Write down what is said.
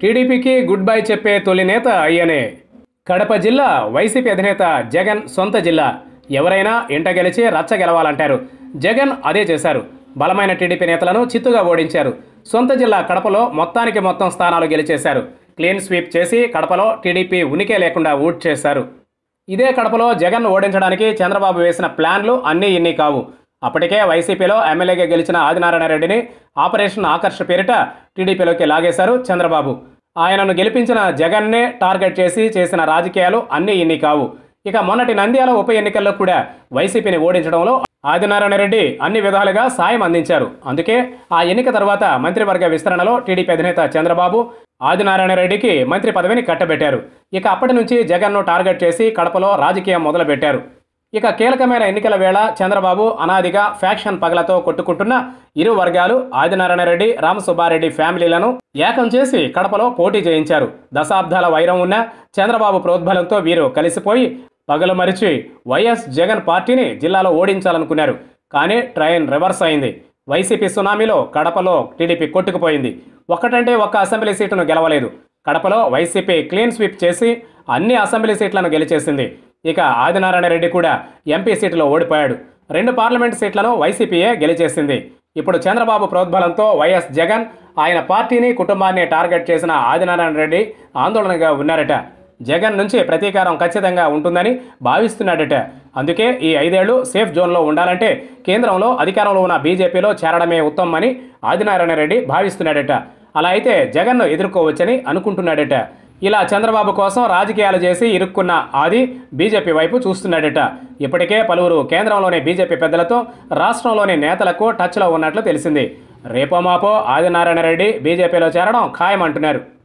టీడీపీకి good bye చెప్పే తొలి నేత అయ్యనే కడప జిల్లా వైసీపీ అధినేత జగన్ సొంత జిల్లా ఎవరైనా ఇంట గెలిచి రచ్చ గెలవాలంటారు జగన్ అదే చేశారు బలమైన టీడీపీ నేతలను చిత్తుగా ఓడించారు సొంత జిల్లా కడపలో మొత్తానికి మొత్తం స్థానాలు గెలిచేశారు క్లీన్ స్వీప్ చేసి కడపలో టీడీపీ ఉనికే లేకుండా ఊట్ చేశారు ఇదే కడపలో జగన్ ఓడించడానికి చంద్రబాబు వేసిన ప్లాన్లు అన్నీ ఇన్ని కావు అప్పటికే వైసీపీలో ఎమ్మెల్యేగా గెలిచిన ఆదినారాయణ రెడ్డిని ఆపరేషన్ ఆకర్ష్ పేరిట టీడీపీలోకి లాగేశారు చంద్రబాబు ఆయనను గెలిపించిన జగన్నే టార్గెట్ చేసి చేసిన రాజకీయాలు అన్నీ ఇన్ని కావు ఇక మొన్నటి నంద్యాల ఉప ఎన్నికల్లో కూడా వైసీపీని ఓడించడంలో ఆదినారాయణ రెడ్డి అన్ని విధాలుగా సాయం అందించారు అందుకే ఆ ఎన్నిక తర్వాత మంత్రివర్గ విస్తరణలో టీడీపీ అధినేత చంద్రబాబు ఆదినారాయణ రెడ్డికి మంత్రి పదవిని కట్టబెట్టారు ఇక అప్పటి నుంచి జగన్ను టార్గెట్ చేసి కడపలో రాజకీయం మొదలుపెట్టారు ఇక కీలకమైన ఎన్నికల వేళ చంద్రబాబు అనాదిగా ఫ్యాక్షన్ పగలతో కొట్టుకుంటున్న ఇరు వర్గాలు ఆదినారాయణ రెడ్డి రామసుబ్బారెడ్డి ఫ్యామిలీలను ఏకం చేసి కడపలో పోటీ చేయించారు దశాబ్దాల వైరం ఉన్న చంద్రబాబు ప్రోద్బలంతో వీరు కలిసిపోయి పగలు మరిచి వైఎస్ జగన్ పార్టీని జిల్లాలో ఓడించాలనుకున్నారు కానీ ట్రైన్ రివర్స్ అయింది వైసీపీ సునామీలో కడపలో టీడీపీ కొట్టుకుపోయింది ఒక్కటంటే ఒక్క అసెంబ్లీ సీటును గెలవలేదు కడపలో వైసీపీ క్లీన్ స్వీప్ చేసి అన్ని అసెంబ్లీ సీట్లను గెలిచేసింది ఇక ఆదినారాయణ రెడ్డి కూడా ఎంపీ సీటులో ఓడిపోయాడు రెండు పార్లమెంట్ సీట్లను వైసీపీయే గెలిచేసింది ఇప్పుడు చంద్రబాబు ప్రోద్బలంతో వైఎస్ జగన్ ఆయన పార్టీని కుటుంబాన్ని టార్గెట్ చేసిన ఆదినారాయణ రెడ్డి ఆందోళనగా ఉన్నారట జగన్ నుంచి ప్రతీకారం ఖచ్చితంగా ఉంటుందని భావిస్తున్నాడట అందుకే ఈ ఐదేళ్లు సేఫ్ జోన్లో ఉండాలంటే కేంద్రంలో అధికారంలో ఉన్న బీజేపీలో చేరడమే ఉత్తమమని ఆదినారాయణ రెడ్డి భావిస్తున్నాడట అలా అయితే జగన్ను ఎదుర్కోవచ్చని అనుకుంటున్నాడట ఇలా చంద్రబాబు కోసం రాజకీయాలు చేసి ఇరుక్కున్న ఆది బీజేపీ వైపు చూస్తున్నాడట ఇప్పటికే పలువురు కేంద్రంలోని బీజేపీ పెద్దలతో రాష్ట్రంలోని నేతలకు టచ్లో ఉన్నట్లు తెలిసింది రేపో మాపో ఆదినారాయణ రెడ్డి బీజేపీలో చేరడం ఖాయమంటున్నారు